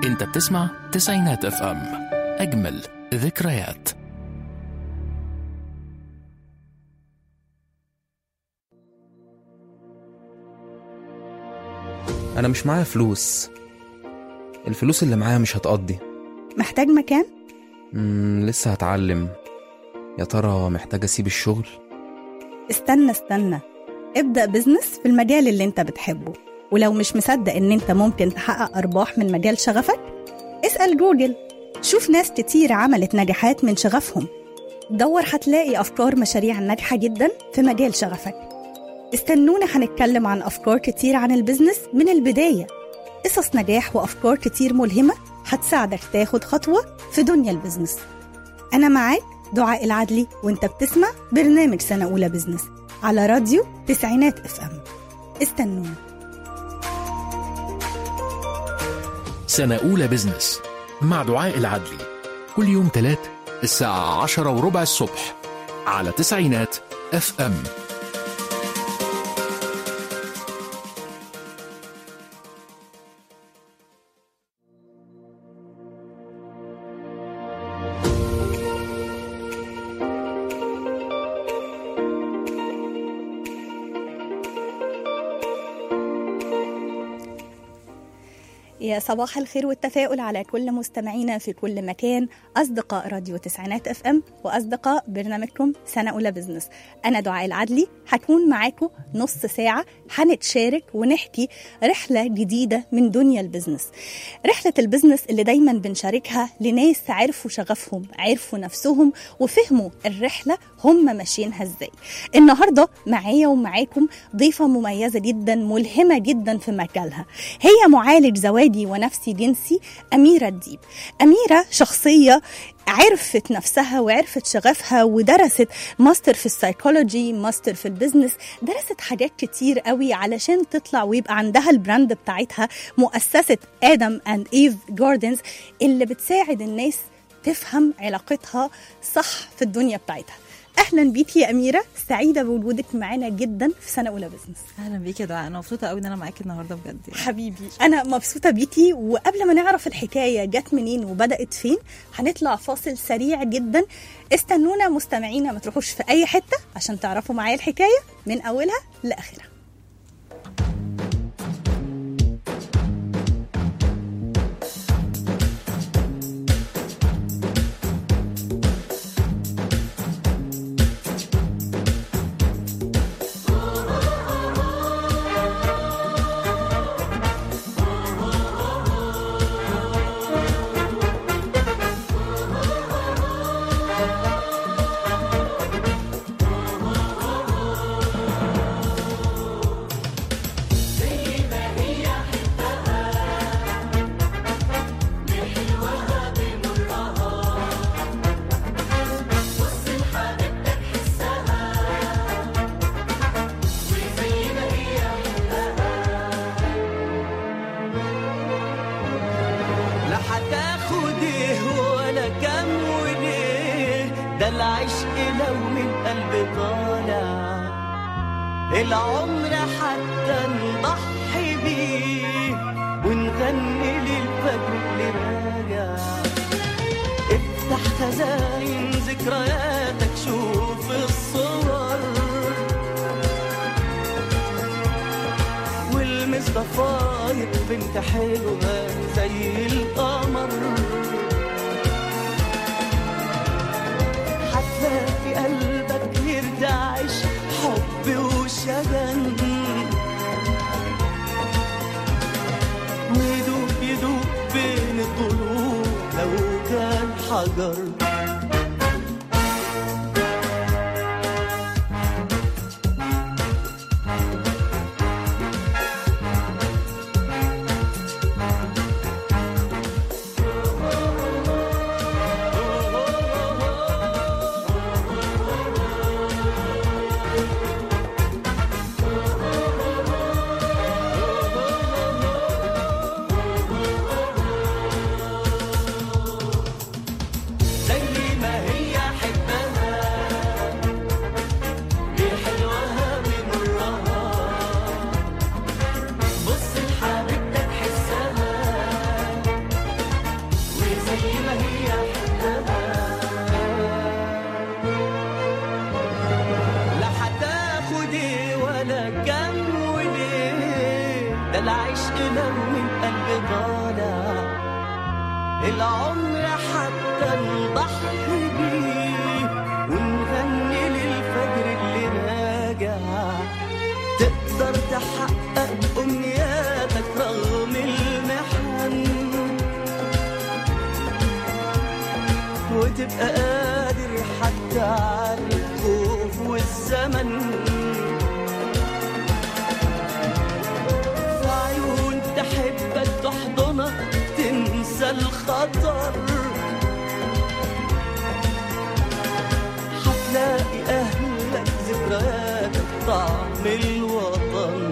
انت بتسمع تسعينات اف ام اجمل ذكريات أنا مش معايا فلوس الفلوس اللي معايا مش هتقضي محتاج مكان؟ مم لسه هتعلم يا ترى محتاج أسيب الشغل استنى استنى ابدأ بزنس في المجال اللي انت بتحبه ولو مش مصدق ان انت ممكن تحقق أرباح من مجال شغفك اسأل جوجل شوف ناس كتير عملت نجاحات من شغفهم دور هتلاقي أفكار مشاريع ناجحة جدا في مجال شغفك استنونا هنتكلم عن أفكار كتير عن البزنس من البداية قصص نجاح وأفكار كتير ملهمة هتساعدك تاخد خطوة في دنيا البزنس أنا معاك دعاء العدلي وانت بتسمع برنامج سنة أولى بزنس على راديو تسعينات اف ام استنونا سنة أولى بزنس مع دعاء العدلي كل يوم تلات الساعة عشرة وربع الصبح على تسعينات اف ام يا صباح الخير والتفاؤل على كل مستمعينا في كل مكان أصدقاء راديو تسعينات اف ام وأصدقاء برنامجكم سنة أولى بزنس أنا دعاء العدلي هكون معاكم نص ساعة هنتشارك ونحكي رحلة جديدة من دنيا البزنس رحلة البزنس اللي دايما بنشاركها لناس عرفوا شغفهم عرفوا نفسهم وفهموا الرحلة هم ماشيينها ازاي النهاردة معايا ومعاكم ضيفة مميزة جدا ملهمة جدا في مجالها هي معالج زواجي ونفسي جنسي أميرة الديب أميرة شخصية عرفت نفسها وعرفت شغفها ودرست ماستر في السايكولوجي ماستر في البيزنس درست حاجات كتير قوي علشان تطلع ويبقى عندها البراند بتاعتها مؤسسة آدم أند إيف جاردنز اللي بتساعد الناس تفهم علاقتها صح في الدنيا بتاعتها اهلا بيكي يا اميره سعيده بوجودك معانا جدا في سنه اولى بزنس اهلا بيكي يا دعاء انا مبسوطه قوي ان انا معاكي النهارده بجد يعني. حبيبي انا مبسوطه بيكي وقبل ما نعرف الحكايه جت منين وبدات فين هنطلع فاصل سريع جدا استنونا مستمعينا ما تروحوش في اي حته عشان تعرفوا معايا الحكايه من اولها لاخرها لا هتاخد ايه ولا كام وليه ده العشق لو من قلب طالع العمر حتى نضحي بيه ونغني للفجر اللي راجع افتح خزاين ذكرياتك شوف الصور والمس ضفاير بنت حلوة زي القمر هتلاقي قلبك يرتعش حب وشجن ويدوب يدوب بين الضلوع لو كان حجر زي العشق لو من قلب طالع العمر حتى نضحي بيه ونغني للفجر اللي راجع تقدر تحقق أمنياتك رغم المحن وتبقى قادر حتى على الخوف والزمن في عيون تحبك تحضنك تنسى الخطر هتلاقي أهلك ذكرياتك طعم الوطن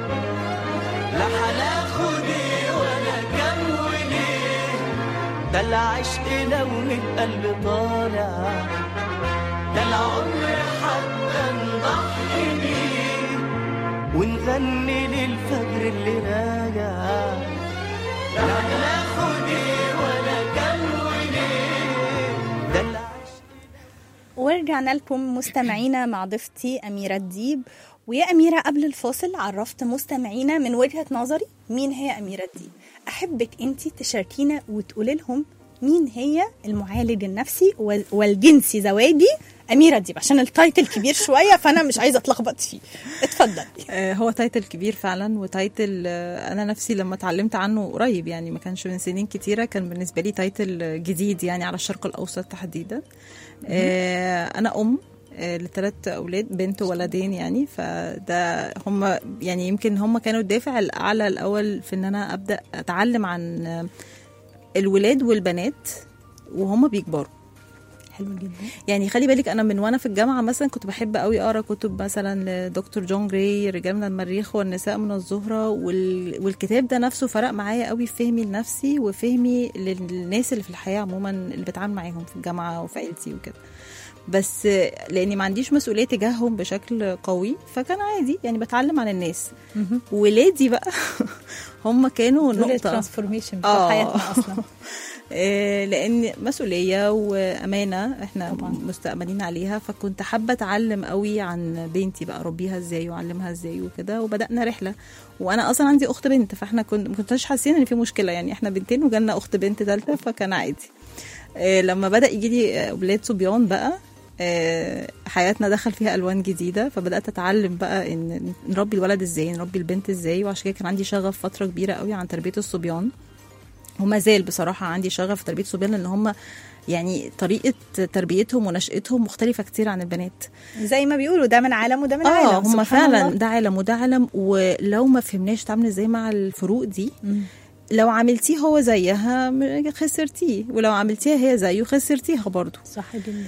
لا هناخد إيه ولا كم وليه ده العشق لو من قلب طالع ده العمر حتى نضحي بيه ونغني للفجر اللي راجع لا هناخد ايه ولا كم وليه ده العشق ورجعنا لكم مستمعينا مع ضيفتي أميرة الديب ويا أميرة قبل الفاصل عرفت مستمعينا من وجهة نظري مين هي أميرة الديب أحبك أنت تشاركينا وتقولي لهم مين هي المعالج النفسي وال- والجنسي زواجي أميرة الديب عشان التايتل كبير شوية فأنا مش عايزة أتلخبط فيه اتفضلي آه، هو تايتل كبير فعلا وتايتل آه، انا نفسي لما اتعلمت عنه قريب يعني ما كانش من سنين كتيره كان بالنسبه لي تايتل جديد يعني على الشرق الاوسط تحديدا آه، انا ام آه، لثلاث اولاد بنت وولدين يعني فده هم يعني يمكن هم كانوا الدافع الاعلى الاول في ان انا ابدا اتعلم عن آه، الولاد والبنات وهم بيكبروا حلو جدا يعني خلي بالك انا من وانا في الجامعه مثلا كنت بحب قوي اقرا كتب مثلا لدكتور جون جراي رجال من المريخ والنساء من الزهره وال... والكتاب ده نفسه فرق معايا قوي في فهمي لنفسي وفهمي للناس اللي في الحياه عموما اللي بتعامل معاهم في الجامعه وفي عيلتي وكده بس لاني ما عنديش مسؤوليه تجاههم بشكل قوي فكان عادي يعني بتعلم عن الناس ولادي بقى هم كانوا دول نقطه الترانسفورميشن آه. بتاع حياتنا أصلا آه، لان مسؤوليه وامانه احنا طبعاً. مستأمنين عليها فكنت حابه اتعلم قوي عن بنتي بقى اربيها ازاي واعلمها ازاي وكده وبدانا رحله وانا اصلا عندي اخت بنت فاحنا كنا ما كناش حاسين ان في مشكله يعني احنا بنتين وجالنا اخت بنت ثالثه فكان عادي آه، لما بدا يجي لي اولاد صبيان بقى آه، حياتنا دخل فيها الوان جديده فبدات اتعلم بقى ان نربي الولد ازاي نربي البنت ازاي وعشان كده كان عندي شغف فتره كبيره قوي عن تربيه الصبيان وما زال بصراحه عندي شغف في تربيه الصبيان لان هم يعني طريقه تربيتهم ونشاتهم مختلفه كتير عن البنات زي ما بيقولوا ده من عالم وده من عالم اه هم سبحان فعلا الله. ده عالم وده عالم ولو ما فهمناش تعمل ازاي مع الفروق دي لو عملتيه هو زيها م- خسرتيه ولو عملتيها هي زيه خسرتيها برضو صح جدا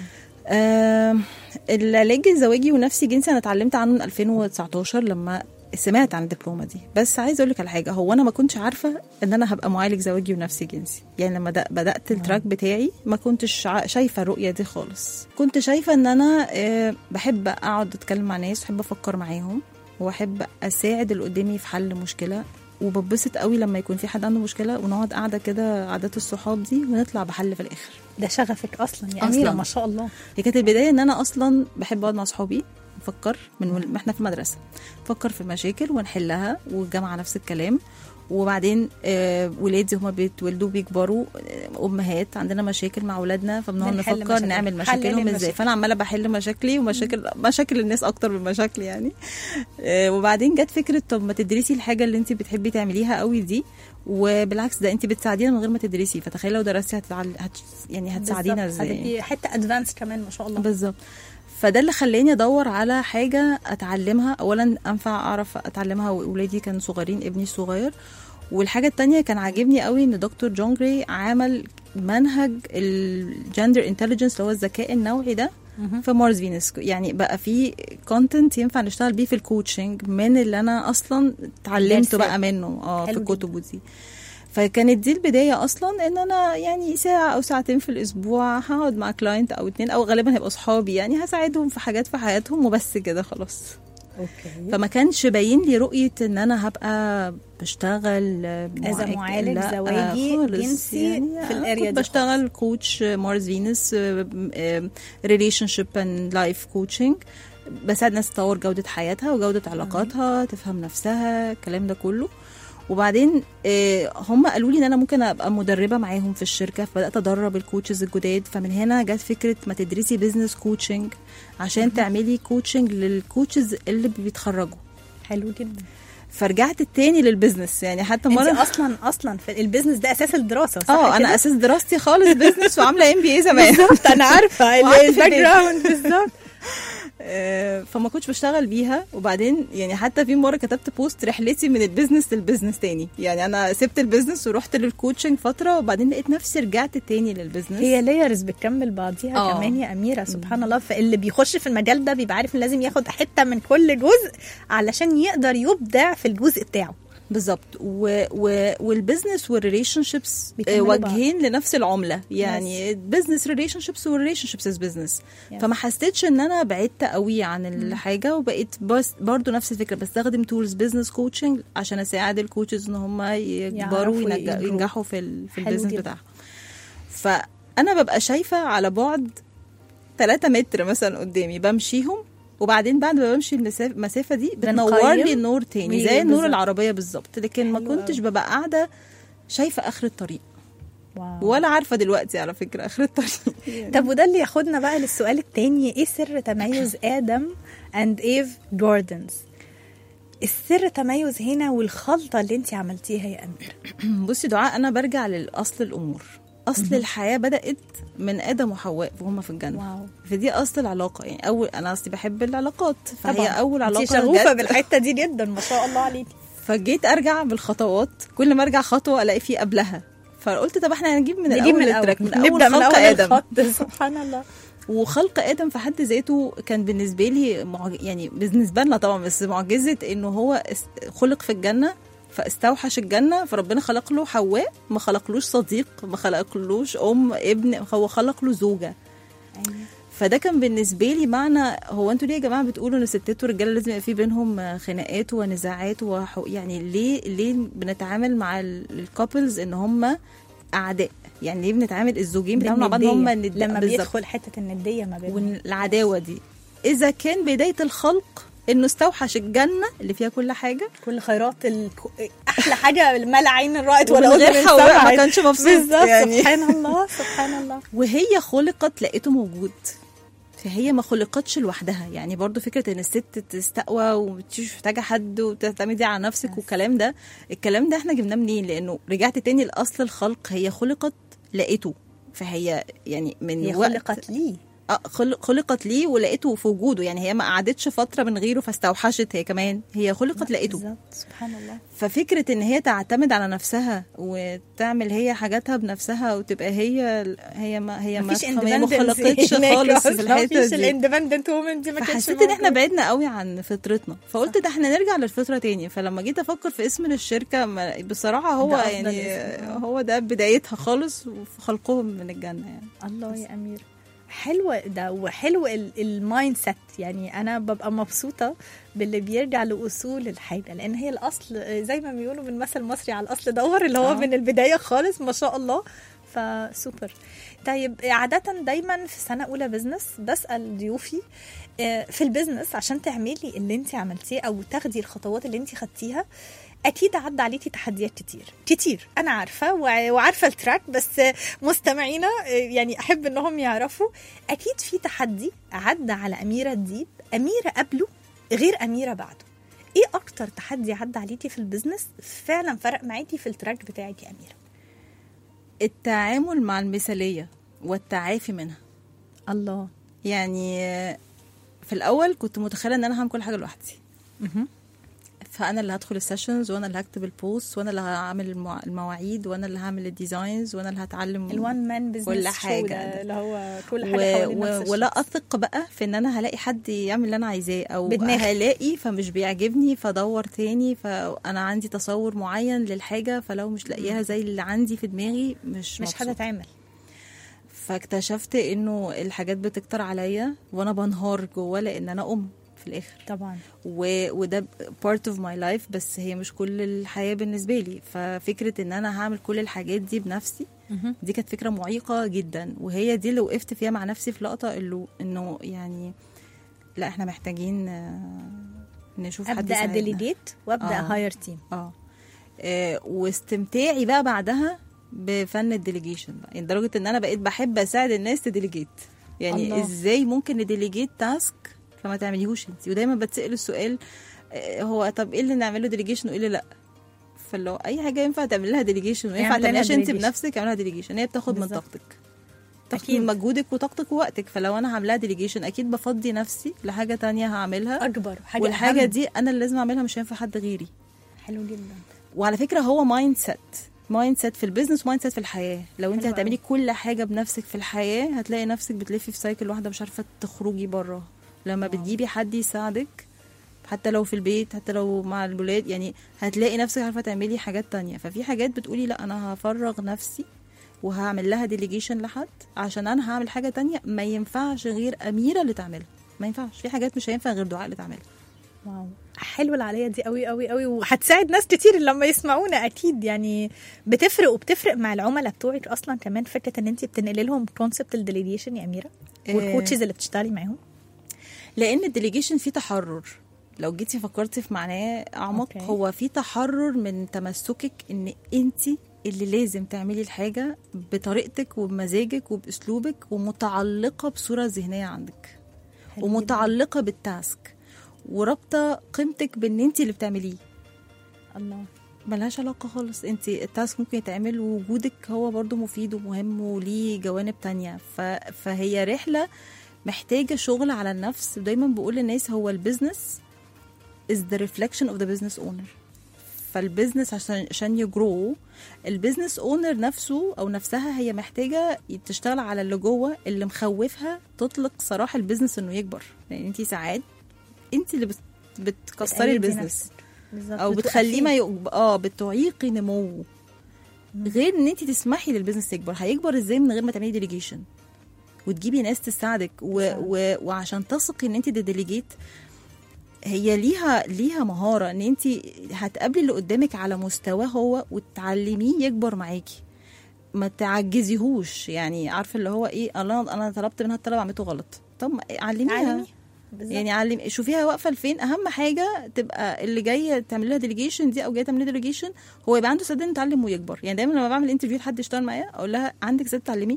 آه العلاج الزواجي ونفسي جنسي انا اتعلمت عنه من 2019 لما سمعت عن الدبلومه دي بس عايزه اقول لك على حاجه هو انا ما كنتش عارفه ان انا هبقى معالج زواجي ونفسي جنسي يعني لما د- بدات التراك بتاعي ما كنتش عا- شايفه الرؤيه دي خالص كنت شايفه ان انا آه، بحب اقعد اتكلم مع ناس بحب افكر معاهم واحب اساعد اللي قدامي في حل مشكله وببسط قوي لما يكون في حد عنده مشكله ونقعد قاعده كده عادات الصحاب دي ونطلع بحل في الاخر ده شغفك اصلا يا أصلاً. اميره ما شاء الله هي كانت البدايه ان انا اصلا بحب اقعد مع صحابي نفكر من ول- ما احنا في المدرسه نفكر في المشاكل ونحلها والجامعه نفس الكلام وبعدين آه ولادي هما بيتولدوا بيكبروا آه امهات عندنا مشاكل مع اولادنا فبنقعد بنحل نفكر مشاكل. نعمل حل مشاكلهم ازاي للمشاكل. فانا عماله بحل مشاكلي ومشاكل مشاكل الناس اكتر من مشاكلي يعني آه وبعدين جت فكره طب ما تدرسي الحاجه اللي انت بتحبي تعمليها قوي دي وبالعكس ده انت بتساعدينا من غير ما تدرسي فتخيلي لو درستي هتتعل... هت... يعني هتساعدينا بالظبط. ازاي هتبقي حته ادفانس كمان ما شاء الله بالظبط فده اللي خلاني ادور على حاجه اتعلمها اولا انفع اعرف اتعلمها واولادي كانوا صغيرين ابني الصغير والحاجه التانية كان عاجبني قوي ان دكتور جون جراي عمل منهج الجندر انتليجنس اللي هو الذكاء النوعي ده في مارس فينس يعني بقى في كونتنت ينفع نشتغل بيه في الكوتشنج من اللي انا اصلا اتعلمته درساه. بقى منه اه في حلو الكتب ودي فكانت دي البدايه اصلا ان انا يعني ساعه او ساعتين في الاسبوع هقعد مع كلاينت او اتنين او غالبا هيبقوا اصحابي يعني هساعدهم في حاجات في حياتهم وبس كده خلاص اوكي فما كانش باين لي رؤيه ان انا هبقى بشتغل As a معالج لا، زواجي خالص. جنسي في الاريا كنت دي بشتغل كوتش مارس فينس ريليشن شيب اند لايف كوتشنج بساعد ناس تطور جوده حياتها وجوده علاقاتها تفهم نفسها الكلام ده كله وبعدين آه، هم قالوا لي ان انا ممكن ابقى مدربه معاهم في الشركه فبدات ادرب الكوتشز الجداد فمن هنا جت فكره ما تدرسي بزنس كوتشنج عشان تعملي كوتشنج للكوتشز اللي بيتخرجوا حلو جدا فرجعت تاني للبزنس يعني حتى انت مره اصلا اصلا في البيزنس ده اساس الدراسه صح اه انا كده؟ اساس دراستي خالص بزنس وعامله ام بي اي زمان بالظبط انا عارفه وقعدت في الباك البيت. جراوند بالظبط آه، فما كنتش بشتغل بيها وبعدين يعني حتى في مره كتبت بوست رحلتي من البيزنس للبيزنس تاني يعني انا سبت البيزنس ورحت للكوتشنج فتره وبعدين لقيت نفسي رجعت تاني للبيزنس هي لايرز بتكمل بعضيها آه. كمان يا اميره سبحان الله فاللي بيخش في المجال ده بيبقى عارف ان لازم ياخد حته من كل جزء علشان يقدر يبدع في الجزء بتاعه بالظبط و... و... والبيزنس والريليشن شيبس بيكملوا بعض. وجهين لنفس العمله يعني بزنس ريليشن شيبس والريليشن شيبس از بزنس Yes. فما حسيتش ان انا بعدت قوي عن الحاجه وبقيت بس برضو نفس الفكره بستخدم تولز بزنس كوتشنج عشان اساعد الكوتشز ان هم يكبروا يعرفوا وينج- يجروا. ينجحوا في ال... في حلو البيزنس جدا. بتاعهم فانا ببقى شايفه على بعد 3 متر مثلا قدامي بمشيهم وبعدين بعد ما بمشي المسافه المسافه دي بتنور بنقيم. لي النور تاني مي- زي النور بالظبط. العربيه بالظبط لكن ما حلو كنتش أوي. ببقى قاعده شايفه اخر الطريق واو. ولا عارفه دلوقتي على فكره اخر الطريق طب وده اللي ياخدنا بقى للسؤال التاني ايه سر تميز ادم اند ايف جوردنز السر تميز هنا والخلطه اللي انت عملتيها يا اميره بصي دعاء انا برجع لاصل الامور اصل الحياه بدات من ادم وحواء وهم في الجنه واو فدي اصل العلاقه يعني اول انا اصلي بحب العلاقات فهي طبعا اول علاقه انت شغوفه جت. بالحته دي جدا ما شاء الله عليكي فجيت ارجع بالخطوات كل ما ارجع خطوه الاقي فيه قبلها فقلت طب احنا هنجيب من نجيب الاول من الاول التراك من اول نبدا من خلق اول ادم الخط سبحان الله وخلق ادم في حد ذاته كان بالنسبه لي معج... يعني بالنسبه لنا طبعا بس معجزه انه هو است- خلق في الجنه فاستوحش الجنه فربنا خلق له حواء ما خلقلوش صديق ما خلقلوش ام ابن هو خلق له زوجه فده كان بالنسبه لي معنى هو انتوا ليه يا جماعه بتقولوا ان الستات والرجاله لازم يبقى في بينهم خناقات ونزاعات وحو يعني ليه ليه بنتعامل مع الكابلز ان هم اعداء يعني ليه بنتعامل الزوجين بيتعاملوا مع بعض ان هم بالندية. ند- لما بالظبط. بيدخل حته النديه ما بينهم والعداوه دي اذا كان بدايه الخلق انه استوحش الجنه اللي فيها كل حاجه كل خيرات ال... احلى حاجه ما لا عين رأت ومن ولا غير اذن حواء ما سمعت. كانش مبسوط بالظبط يعني. سبحان الله سبحان الله وهي خلقت لقيته موجود فهي ما خلقتش لوحدها يعني برضو فكره ان الست تستقوى ومش محتاجه حد وتعتمدي على نفسك والكلام ده الكلام ده احنا جبناه منين لانه رجعت تاني لاصل الخلق هي خلقت لقيته فهي يعني من هي وقت خلقت لي آه، خلق خلقت ليه ولقيته في وجوده يعني هي ما قعدتش فتره من غيره فاستوحشت هي كمان هي خلقت لقيته بالظبط سبحان الله ففكره ان هي تعتمد على نفسها وتعمل هي حاجاتها بنفسها وتبقى هي هي ما هي ما مفيش هي ما independence خلقتش هناك خالص أصلاً. في الحته مفيش دي الاندبندنت وومن دي ما كانتش فحسيت ان احنا موجودة. بعدنا قوي عن فطرتنا فقلت ده احنا نرجع للفطره تاني فلما جيت افكر في اسم للشركه ما- بصراحه هو ده أفضل يعني اسم. هو ده بدايتها خالص وفي خلقهم من الجنه يعني الله يا امير حلو ده وحلو المايند سيت يعني انا ببقى مبسوطه باللي بيرجع لاصول الحاجه لان هي الاصل آه، زي ما بيقولوا بالمثل المصري على الاصل دور اللي هو آه. من البدايه خالص ما شاء الله فسوبر طيب عادة دايما في سنة أولى بزنس بسأل ضيوفي آه، في البزنس عشان تعملي اللي انت عملتيه أو تاخدي الخطوات اللي انت خدتيها اكيد عدى عليكي تحديات كتير كتير انا عارفه وع- وعارفه التراك بس مستمعينا يعني احب انهم يعرفوا اكيد في تحدي عدى على اميره الديب اميره قبله غير اميره بعده ايه اكتر تحدي عدى عليكي في البيزنس فعلا فرق معاكي في التراك بتاعك يا اميره التعامل مع المثاليه والتعافي منها الله يعني في الاول كنت متخيله ان انا هعمل كل حاجه لوحدي فانا اللي هدخل السيشنز وانا اللي هكتب البوست وانا اللي هعمل الموا- المواعيد وانا اللي هعمل الديزاينز وانا اللي هتعلم الوان مان بزنس كل شو حاجة ده ده. اللي هو كل و... حاجه حوالين و... نفس ولا الشخص. اثق بقى في ان انا هلاقي حد يعمل اللي انا عايزاه او بدماغي. هلاقي فمش بيعجبني فادور تاني فانا عندي تصور معين للحاجه فلو مش لاقياها زي اللي عندي في دماغي مش مش مبسوطة. هتتعمل فاكتشفت انه الحاجات بتكتر عليا وانا بنهار جوه لان انا ام في الاخر طبعا و... وده part of my life بس هي مش كل الحياه بالنسبه لي ففكره ان انا هعمل كل الحاجات دي بنفسي دي كانت فكره معيقه جدا وهي دي اللي وقفت فيها مع نفسي في لقطه اللي انه يعني لا احنا محتاجين آه، نشوف حد ابدا يساعدنا. اديليجيت وابدا آه. هاير تيم اه آه، واستمتاعي بقى بعدها بفن الديليجيشن بقى يعني لدرجه ان انا بقيت بحب اساعد الناس تديليجيت يعني الله. الله. ازاي ممكن نديليجيت تاسك فما تعمليهوش انت ودايما بتسال السؤال آه، هو طب ايه اللي نعمله ديليجيشن وايه اللي لا فلو اي حاجه ينفع تعمل لها ديليجيشن وينفع اعمل لها تعملهاش انت delegation. بنفسك اعملها ديليجيشن هي بتاخد من بالظبط. طاقتك تاخد أكيد. من مجهودك وطاقتك ووقتك فلو انا عاملاها ديليجيشن اكيد بفضي نفسي لحاجه تانية هعملها اكبر حاجه والحاجه أهم. دي انا اللي لازم اعملها مش هينفع حد غيري حلو جدا وعلى فكره هو مايند سيت مايند سيت في البيزنس ومايند سيت في الحياه لو انت حلو هتعملي كل حاجه بنفسك في الحياه هتلاقي نفسك بتلفي في سايكل واحده مش عارفه تخرجي بره لما بتجيبي حد يساعدك حتى لو في البيت حتى لو مع الولاد يعني هتلاقي نفسك عارفه تعملي حاجات تانية ففي حاجات بتقولي لا انا هفرغ نفسي وهعمل لها ديليجيشن لحد عشان انا هعمل حاجه تانية ما ينفعش غير اميره اللي تعملها ما ينفعش في حاجات مش هينفع غير دعاء اللي تعملها واو حلوه العاليه دي قوي قوي قوي وهتساعد ناس كتير لما يسمعونا اكيد يعني بتفرق وبتفرق مع العملاء بتوعك اصلا كمان فكره ان انت بتنقلي لهم كونسبت الديليجيشن يا اميره إيه. والكوتشز اللي بتشتغلي معاهم لان الديليجيشن فيه تحرر لو جيتي فكرتي في معناه اعمق أوكي. هو في تحرر من تمسكك ان انت اللي لازم تعملي الحاجه بطريقتك وبمزاجك وباسلوبك ومتعلقه بصوره ذهنيه عندك حلو ومتعلقه بالتاسك ورابطه قيمتك بان انت اللي بتعمليه جداً. الله ملهاش علاقة خالص انت التاسك ممكن يتعمل ووجودك هو برضو مفيد ومهم وليه جوانب تانية ف... فهي رحلة محتاجة شغل على النفس دايما بقول للناس هو البيزنس is the reflection of the business owner فالبيزنس عشان عشان يجرو البيزنس اونر نفسه او نفسها هي محتاجه تشتغل على اللي جوه اللي مخوفها تطلق سراح البيزنس انه يكبر يعني انت ساعات انت اللي بت... بتكسري بتقلدي البيزنس نفسك. بالظبط او بتخليه ما يق... اه بتعيقي نموه غير ان انت تسمحي للبيزنس يكبر هيكبر ازاي من غير ما تعملي ديليجيشن وتجيبي ناس تساعدك و... صح. و... وعشان تثقي ان انت ديليجيت هي ليها ليها مهاره ان انت هتقابلي اللي قدامك على مستواه هو وتعلميه يكبر معاكي ما تعجزيهوش يعني عارفه اللي هو ايه انا انا طلبت منها الطلب عملته غلط طب ما- علميها علمي بالظبط. يعني علم شوفيها واقفه لفين اهم حاجه تبقى اللي جايه تعمل لها ديليجيشن دي او جايه تعمل لها ديليجيشن هو يبقى عنده استعداد يتعلم ويكبر يعني دايما لما بعمل انترفيو لحد يشتغل معايا اقول لها عندك استعداد تتعلمي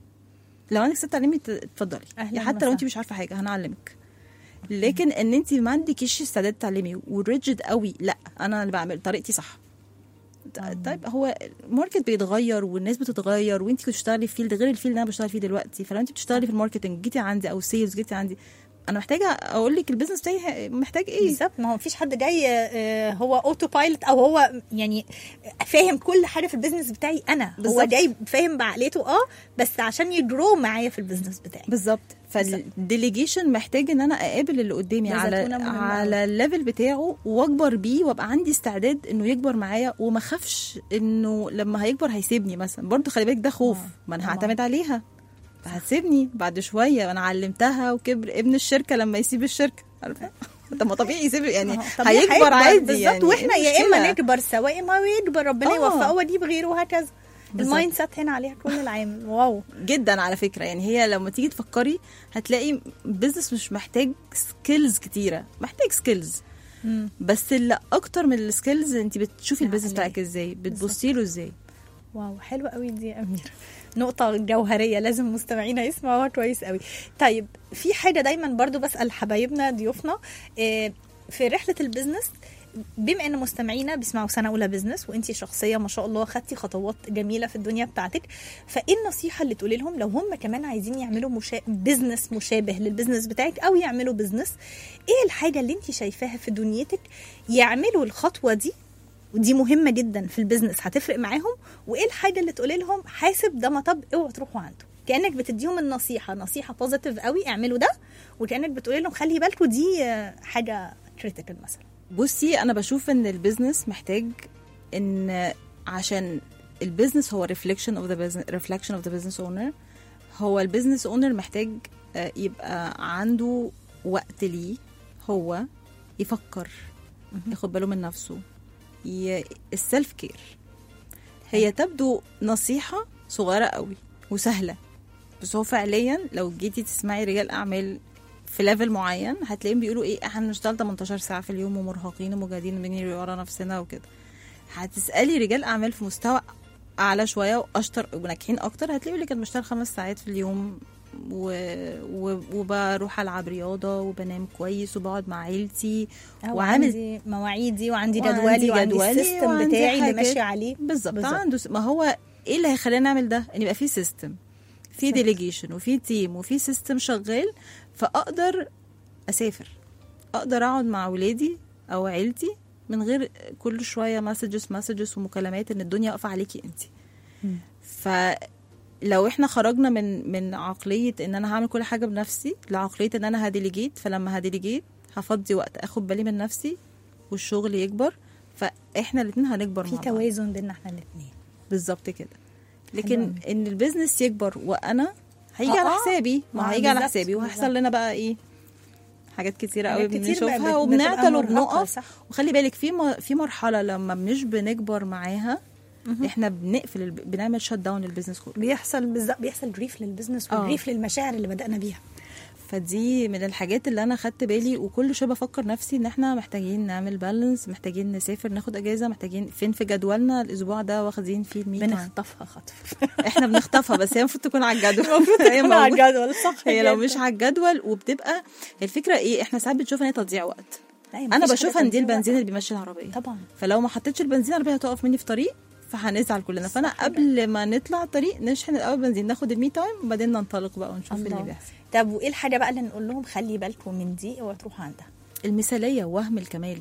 لو عندك استعداد تتعلمي ت- اتفضلي أهلاً يعني حتى لو انت وسهلاً. مش عارفه حاجه هنعلمك لكن ان انت ما عندكيش استعداد تتعلمي وريجيد قوي لا انا اللي بعمل طريقتي صح طيب هو الماركت بيتغير والناس بتتغير وانت كنت بتشتغلي في فيلد غير الفيلد اللي انا بشتغل فيه دلوقتي فلو انت بتشتغلي في الماركتنج جيتي عندي او سيلز جيتي عندي انا محتاجه اقول لك البيزنس بتاعي محتاج ايه بالظبط ما هو مفيش حد جاي آه، هو اوتو بايلوت او هو يعني فاهم كل حاجه في البيزنس بتاعي انا هو بالظبط. جاي فاهم بعقليته اه بس عشان يجرو معايا في البيزنس بتاعي بالظبط فالديليجيشن محتاج ان انا اقابل اللي قدامي ده على زتونة مهمة على الليفل بتاعه واكبر بيه وابقى عندي استعداد انه يكبر معايا وما اخافش انه لما هيكبر هيسيبني مثلا برضو خلي بالك ده خوف آه، ما انا طبعاً. هعتمد عليها هتسيبني بعد شويه وانا علمتها وكبر ابن الشركه لما يسيب الشركه عارفه طب ما طبيعي يسيب يعني آه، طبيعي هيكبر عادي بالظبط يعني واحنا إيه يا اما المشكلة؟ نكبر سوا يا اما يكبر ربنا آه. يوفقه ويجيب غيره وهكذا بالظبط. المايند سيت هنا عليها كل العام واو جدا على فكره يعني هي لما تيجي تفكري هتلاقي بزنس مش محتاج سكيلز كتيره محتاج سكيلز بس اللي اكتر من السكيلز انت بتشوفي البيزنس عليه. بتاعك ازاي بتبصي له ازاي واو حلوة قوي دي يا أميرة نقطة جوهرية لازم مستمعينا يسمعوها كويس قوي طيب في حاجة دايما برضو بسأل حبايبنا ضيوفنا آه، في رحلة البيزنس بما ان مستمعينا بيسمعوا سنه اولى بزنس وانتي شخصيه ما شاء الله خدتي خطوات جميله في الدنيا بتاعتك فايه النصيحه اللي تقولي لهم لو هم كمان عايزين يعملوا مشا... بزنس مشابه للبزنس بتاعك او يعملوا بزنس ايه الحاجه اللي انتي شايفاها في دنيتك يعملوا الخطوه دي ودي مهمه جدا في البيزنس هتفرق معاهم وايه الحاجه اللي تقولي لهم حاسب ده مطب اوعوا تروحوا عنده كانك بتديهم النصيحه نصيحه بوزيتيف قوي اعملوا ده وكانك بتقولي لهم خلي بالكم دي آه، حاجه كريتيكال مثلا بصي انا بشوف ان البيزنس محتاج ان عشان البيزنس هو reflection of the business reflection of the business owner هو البيزنس اونر محتاج آه، يبقى عنده وقت ليه هو يفكر ياخد باله من نفسه ي... السيلف كير هي تبدو نصيحة صغيرة قوي وسهلة بس هو فعليا لو جيتي تسمعي رجال أعمال في ليفل معين هتلاقيهم بيقولوا ايه احنا بنشتغل 18 ساعة في اليوم ومرهقين ومجاهدين بنجري ورا نفسنا وكده هتسالي رجال اعمال في مستوى اعلى شويه واشطر وناجحين اكتر هتلاقي اللي كان بشتغل خمس ساعات في اليوم و... و... وبروح العب رياضه وبنام كويس وبقعد مع عيلتي وعامل وعندي مواعيدي وعندي وعندي جدولي وعندي جدولي السيستم وعندي بتاعي اللي حاجات. ماشي عليه بالظبط بالظبط. عنده س- ما هو ايه اللي هيخلينا نعمل ده ان يبقى في سيستم في بالظبط. ديليجيشن وفي تيم وفي سيستم شغال فاقدر اسافر اقدر اقعد مع ولادي او عيلتي من غير كل شويه مسجز مسجز ومكالمات ان الدنيا واقفه عليكي انت فلو احنا خرجنا من من عقليه ان انا هعمل كل حاجه بنفسي لعقليه ان انا هديليجيت فلما هديليجيت هفضي وقت اخد بالي من نفسي والشغل يكبر فاحنا الاثنين هنكبر في مع بعض توازن بيننا احنا الاثنين بالظبط كده لكن حلو ان البيزنس يكبر وانا هيجي آه، على آه. حسابي ما ما هيجي على بالظبط، حسابي وهيحصل بالظبط. لنا بقى ايه حاجات كتيرة قوي حاجات كتير بقى بنشوفها بت- بتبقى وبنعطل مرهقة، وبنقف صح. وخلي بالك في م- في مرحلة لما مش بنكبر معاها احنا بنقفل الب... بنعمل شت داون للبيزنس كله بيحصل بالظبط بيحصل جريف للبزنس آه. وجريف للمشاعر اللي بدأنا بيها فدي من الحاجات اللي انا خدت بالي وكل شويه بفكر نفسي ان احنا محتاجين نعمل بالانس محتاجين نسافر ناخد اجازه محتاجين فين في جدولنا الاسبوع ده واخدين فيه المي تايم بنخطفها خطف احنا بنخطفها بس هي المفروض تكون على الجدول المفروض هي تكون على موجودة. الجدول صح هي لو جدا. مش على الجدول وبتبقى الفكره ايه احنا ساعات بنشوفها ان هي تضييع وقت لا، هي انا مفيش بشوفها حاجة ان دي تضيع البنزين وقت. اللي بيمشي العربيه طبعا فلو ما حطيتش البنزين العربيه هتقف مني في طريق فهنزعل كلنا فانا قبل ما نطلع الطريق نشحن الاول بنزين ناخد المي تايم وبعدين ننطلق بقى ونشوف الله. اللي بيحصل طب وايه الحاجه بقى اللي نقول لهم خلي بالكم من دي اوعوا تروحوا عندها المثاليه وهم الكمال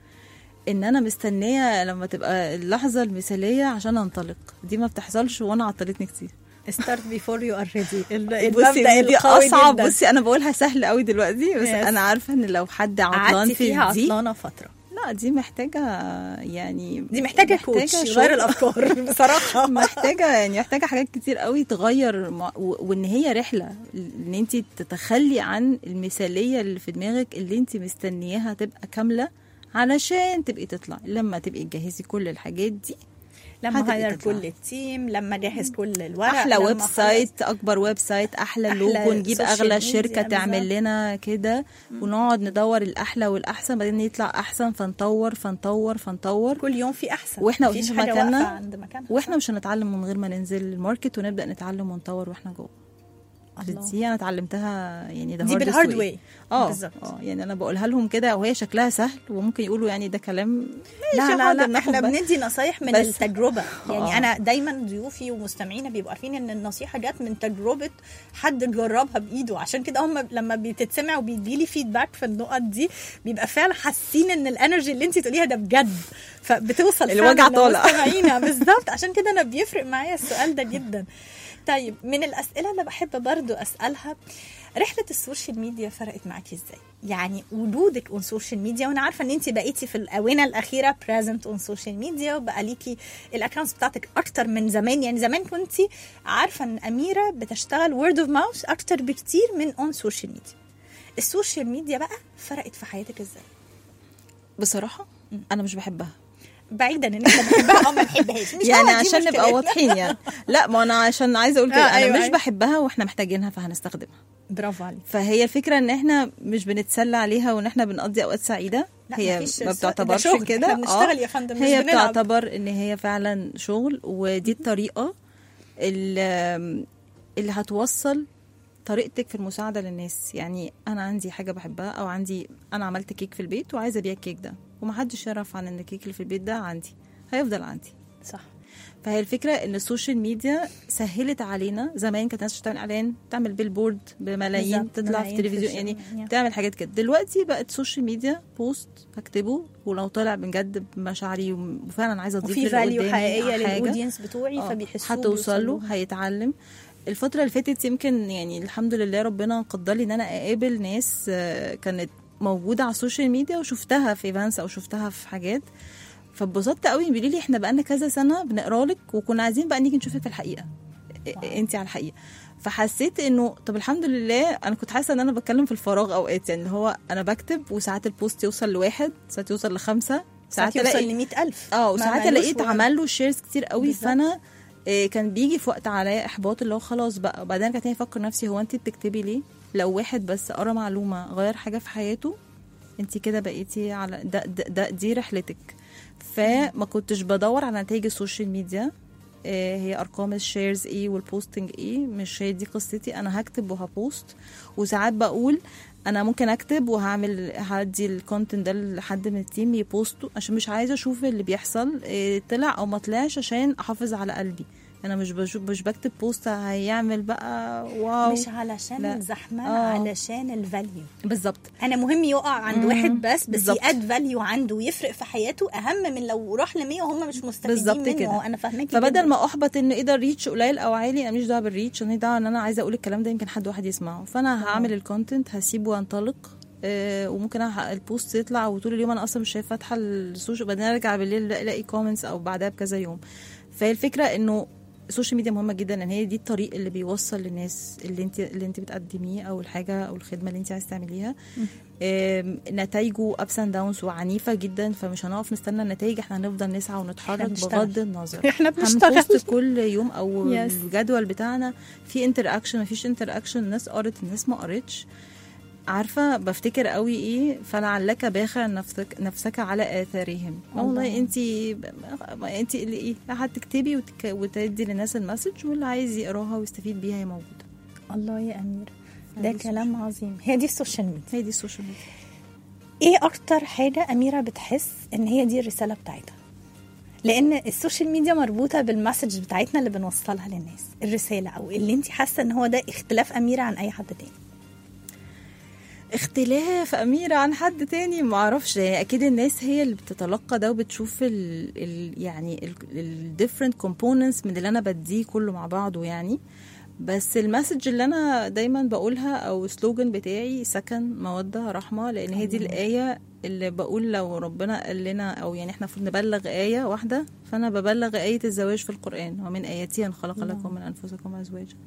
ان انا مستنيه لما تبقى اللحظه المثاليه عشان انطلق دي ما بتحصلش وانا عطلتني كتير ستارت بيفور يو ار ريدي بصي دي اصعب بصي انا بقولها سهل قوي دلوقتي بس Yes. انا عارفه ان لو حد عطلان قعدتي في فيها دي عطلانه فتره لا دي محتاجه يعني دي محتاجه كوتش شغل. يغير الافكار بصراحه محتاجه يعني محتاجه حاجات كتير قوي تغير مع- و- وان هي رحله ان انت تتخلي عن المثاليه اللي في دماغك اللي انت مستنياها تبقى كامله علشان تبقي تطلع لما تبقي تجهزي كل الحاجات دي لما هتبقي غير تطلعي. كل التيم لما جهز كل الورق احلى لما ويب خلص- سايت اكبر ويب سايت احلى أحلى لوجو نجيب سوشيال اغلى ميديا شركه تعمل بالظبط. لنا كده ونقعد ندور الاحلى والاحسن بعدين يطلع احسن فنطور فنطور فنطور كل يوم في احسن واحنا مفيش واقفين في حاجة مكاننا واقفة عند مكانها واحنا مش هنتعلم من غير ما ننزل الماركت ونبدا نتعلم ونطور واحنا جوه الله. دي انا اتعلمتها يعني ده دي hardest بالهارد way. واي اه بالظبط. اه يعني انا بقولها لهم كده وهي شكلها سهل وممكن يقولوا يعني ده كلام لا ماشي، لا حاضر لا ناخد احنا بس. بندي نصايح من بس- التجربه يعني آه. انا دايما ضيوفي ومستمعينا بيبقوا عارفين ان النصيحه جت من تجربه حد جربها بايده عشان كده هم لما بتتسمع وبيدي لي فيدباك في النقط دي بيبقى فعلا حاسين ان الانرجي اللي انت تقوليها ده بجد فبتوصل الوجع فعلاً طالع. لمستمعينا بالظبط عشان كده انا بيفرق معايا السؤال ده جدا طيب من الاسئله اللي بحب برضو اسالها رحله السوشيال ميديا فرقت معاكي ازاي يعني وجودك اون سوشيال ميديا وانا عارفه ان انت بقيتي في الاونه الاخيره بريزنت اون سوشيال ميديا وبقى ليكي الاكونتس بتاعتك اكتر من زمان يعني زمان كنت عارفه ان اميره بتشتغل وورد اوف ماوث اكتر بكتير من اون سوشيال ميديا السوشيال ميديا بقى فرقت في حياتك ازاي بصراحه انا مش بحبها بعيدا ان احنا بنحبها او ما بنحبهاش مش يعني هو دي عشان نبقى مشكلتنا. واضحين يعني لا ما انا عشان عايزه اقول كده آه، انا أيوة، مش أيوة. بحبها واحنا محتاجينها فهنستخدمها برافو عليك فهي الفكره ان احنا مش بنتسلى عليها وان احنا بنقضي اوقات سعيده لا، هي مفيش ما ده بتعتبرش شغل. كده احنا بنشتغل يا فندم، مش هي بنلعب. بتعتبر ان هي فعلا شغل ودي الطريقه اللي, اللي هتوصل طريقتك في المساعده للناس يعني انا عندي حاجه بحبها او عندي انا عملت كيك في البيت وعايزه ابيع الكيك ده ومحدش يعرف عن ان الكيك اللي في البيت ده عندي هيفضل عندي صح فهي الفكره ان السوشيال ميديا سهلت علينا زمان كانت الناس تعمل اعلان تعمل بيلبورد بملايين بالظبط، تطلع في ملايين في التلفزيون يعني الشغل. تعمل حاجات كده دلوقتي بقت سوشيال ميديا بوست هكتبه ولو طلع بجد بمشاعري وفعلا عايزه اضيف وفي للي فاليو قدامي حقيقيه حاجة. للاودينس بتوعي آه، فبيحسوا هتوصل له بيوصلوا. هيتعلم الفترة اللي فاتت يمكن يعني الحمد لله ربنا قدر لي ان انا اقابل ناس آه، كانت موجودة على السوشيال ميديا وشفتها في ايفنتس او شفتها في حاجات فاتبسطت قوي بيقولوا لي احنا بقالنا كذا سنة بنقرا لك وكنا عايزين بقى نيجي نشوفك في الحقيقة انت على الحقيقة فحسيت انه طب الحمد لله انا كنت حاسه ان انا بتكلم في الفراغ اوقات يعني اللي هو انا بكتب وساعات البوست يوصل لواحد ساعات يوصل لخمسه ساعات ساعات يوصل الاقي ل 100000 اه ما وساعات مالوش لقيت وقت. عمل له شيرز كتير قوي بالظبط. فانا آه، كان بيجي في وقت عليا احباط اللي هو خلاص بقى وبعدين كانت افكر نفسي هو انت بتكتبي ليه لو واحد بس قرا معلومه غير حاجه في حياته انت كده بقيتي على ده, ده, ده دي رحلتك فما كنتش بدور على نتائج السوشيال ميديا آه، هي ارقام الشيرز ايه والبوستنج ايه مش هي دي قصتي انا هكتب وهبوست وساعات بقول انا ممكن اكتب وهعمل هدي الكونتنت ده لحد من التيم يبوستو عشان مش عايزه اشوف اللي بيحصل إيه طلع او ما طلعش عشان احافظ على قلبي انا مش بشوف مش بكتب بوست هيعمل بقى واو مش علشان لا. الزحمه آه. علشان الفاليو بالظبط انا مهم يقع عند مم. واحد بس بس بالظبط. ياد فاليو عنده ويفرق في حياته اهم من لو راح ل 100 وهم مش مستفيدين بالظبط منه كده. انا فاهماكي فبدل جداً. ما احبط ان ايه ده الريتش قليل او عالي انا ماليش دعوه بالريتش انا دعوه ان انا عايزه اقول الكلام ده يمكن حد واحد يسمعه فانا هعمل الكونتنت هسيبه ينطلق آه، وممكن أح- البوست يطلع وطول اليوم انا اصلا مش شايفه فاتحه السوشيال بعدين ارجع بالليل الاقي كومنتس او بعدها بكذا يوم فهي الفكره انه السوشيال ميديا مهمه جدا لان هي دي الطريق اللي بيوصل للناس اللي انت اللي انت بتقدميه او الحاجه او الخدمه اللي انت عايز تعمليها آم، نتائجه ابس اند داونز وعنيفه جدا فمش هنقف نستنى النتائج احنا هنفضل نسعى ونتحرك بنشتغل. بغض النظر احنا بنشتغل هنبوست كل يوم او Yes. الجدول بتاعنا في انتر اكشن مفيش انتر اكشن الناس قرت الناس ما قرتش عارفه بفتكر قوي ايه فلعلك باخع نفسك نفسك على اثارهم الله. والله انت انت اللي ايه هتكتبي وتك... وتدي للناس المسج واللي عايز يقراها ويستفيد بيها هي موجوده الله يا امير ده هذه كلام عظيم هي دي السوشيال ميديا هي دي السوشيال ميديا ايه اكتر حاجه اميره بتحس ان هي دي الرساله بتاعتها لان السوشيال ميديا مربوطه بالمسج بتاعتنا اللي بنوصلها للناس الرساله او اللي انت حاسه ان هو ده اختلاف اميره عن اي حد تاني اختلاف أميرة عن حد تاني ما اعرفش يعني أكيد الناس هي اللي بتتلقى ده وبتشوف ال ال يعني ال different components من اللي أنا بديه كله مع بعضه يعني بس المسج اللي أنا دايما بقولها أو سلوجن بتاعي سكن مودة رحمة لأن هي دي الآية اللي بقول لو ربنا قال لنا أو يعني احنا المفروض نبلغ آية واحدة فأنا ببلغ آية الزواج في القرآن ومن آياتي أن خلق لكم من أنفسكم أزواجا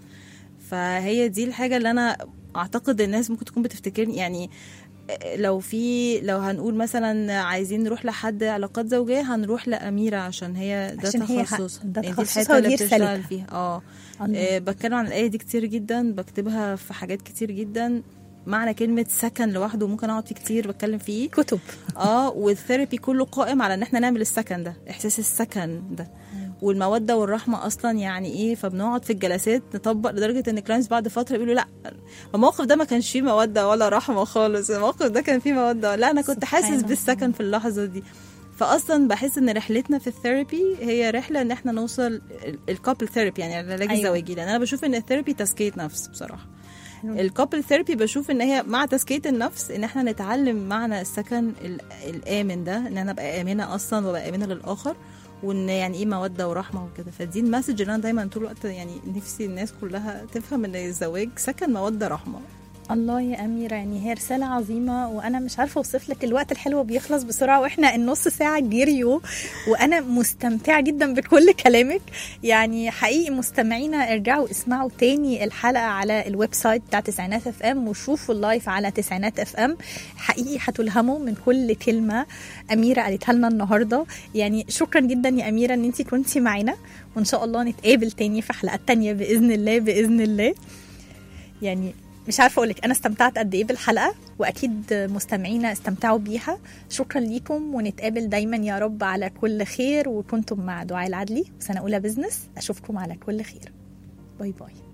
فهي دي الحاجة اللي أنا أعتقد الناس ممكن تكون بتفتكرني يعني لو في لو هنقول مثلا عايزين نروح لحد علاقات زوجيه هنروح لاميره عشان هي ده عشان هي تخصص ده يعني دي تخصصها الحته اللي ودي بتشتغل رسالتها. فيها اه الله. آه، بتكلم عن الايه دي كتير جدا بكتبها في حاجات كتير جدا معنى كلمة سكن لوحده ممكن اقعد فيه كتير بتكلم فيه كتب اه والثيرابي كله قائم على ان احنا نعمل السكن ده احساس السكن ده والموده والرحمه اصلا يعني ايه فبنقعد في الجلسات نطبق لدرجه ان كلاينتس بعد فتره بيقولوا لا الموقف ده ما كانش فيه موده ولا رحمه خالص الموقف ده كان فيه موده لا انا كنت سبحان حاسس الله. بالسكن في اللحظه دي فاصلا بحس ان رحلتنا في الثيرابي هي رحله ان احنا نوصل الكابل ثيرابي يعني العلاج أيوة. أيوة. الزواجي لان انا بشوف ان الثيرابي تزكيه نفس بصراحه الكابل ثيرابي بشوف ان هي مع تزكيه النفس ان احنا نتعلم معنى السكن ال- الامن ده ان انا ابقى امنه اصلا وابقى امنه للاخر وان يعني ايه موده ورحمه وكده فدي المسج اللي انا دايما طول الوقت يعني نفسي الناس كلها تفهم ان الزواج سكن موده رحمه الله يا أميرة يعني هي رسالة عظيمة وأنا مش عارفة أوصف لك الوقت الحلو بيخلص بسرعة وإحنا النص ساعة جريوا وأنا مستمتعة جدا بكل كلامك يعني حقيقي مستمعينا ارجعوا اسمعوا تاني الحلقة على الويب سايت بتاع تسعينات اف ام وشوفوا اللايف على تسعينات اف ام حقيقي هتلهموا من كل كلمة أميرة قالتها لنا النهاردة يعني شكرا جدا يا أميرة إن أنتي كنتي معانا وإن شاء الله نتقابل تاني في حلقات تانية بإذن الله بإذن الله يعني مش عارفه اقول لك انا استمتعت قد ايه بالحلقه واكيد مستمعينا استمتعوا بيها شكرا ليكم ونتقابل دايما يا رب على كل خير وكنتم مع دعاء العدلي وسنه اولى بزنس اشوفكم على كل خير باي باي